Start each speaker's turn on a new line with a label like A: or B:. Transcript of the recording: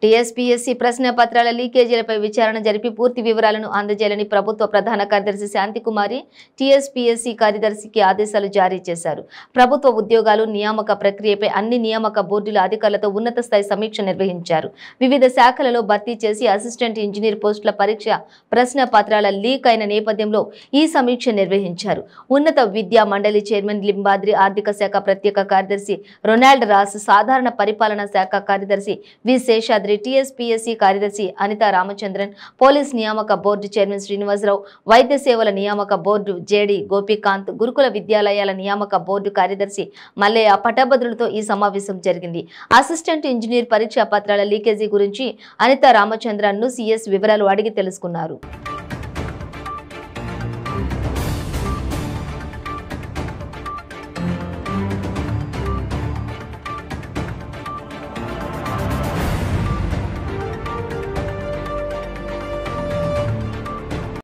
A: TSPSC ప్రశ్న పత్రాల లీకేజీలపై విచారణ జరిపి పూర్తి వివరాలను అందజేయాలని ప్రభుత్వ ప్రధాన కార్యదర్శి శాంతికుమారి టీఎస్పీఎస్సీ కార్యదర్శికి ఆదేశాలు జారీ చేశారు ప్రభుత్వ ఉద్యోగాలు నియామక ప్రక్రియపై అన్ని నియామక బోర్డుల అధికారులతో ఉన్నత స్థాయి సమీక్ష నిర్వహించారు వివిధ శాఖలలో భర్తీ చేసి అసిస్టెంట్ ఇంజనీర్ పోస్టుల పరీక్ష ప్రశ్న పత్రాల లీక్ అయిన నేపథ్యంలో ఈ సమీక్ష నిర్వహించారు ఉన్నత విద్యా మండలి చైర్మన్ లింబాద్రి ఆర్థిక శాఖ ప్రత్యేక కార్యదర్శి రొనాల్డ్ రాస్ సాధారణ పరిపాలనా శాఖ కార్యదర్శి వి శేషాద్రి టీఎస్పీఎస్సీ కార్యదర్శి అనితా రామచంద్రన్ పోలీస్ నియామక బోర్డు చైర్మన్ శ్రీనివాసరావు వైద్య సేవల నియామక బోర్డు జేడి గోపీకాంత్ గురుకుల విద్యాలయాల నియామక బోర్డు కార్యదర్శి మల్లయ్య పట్టభద్రులతో ఈ సమావేశం జరిగింది అసిస్టెంట్ ఇంజనీర్ పరీక్షా పత్రాల లీకేజీ గురించి అనితా రామచంద్రన్ ను సీఎస్ వివరాలు అడిగి తెలుసుకున్నారు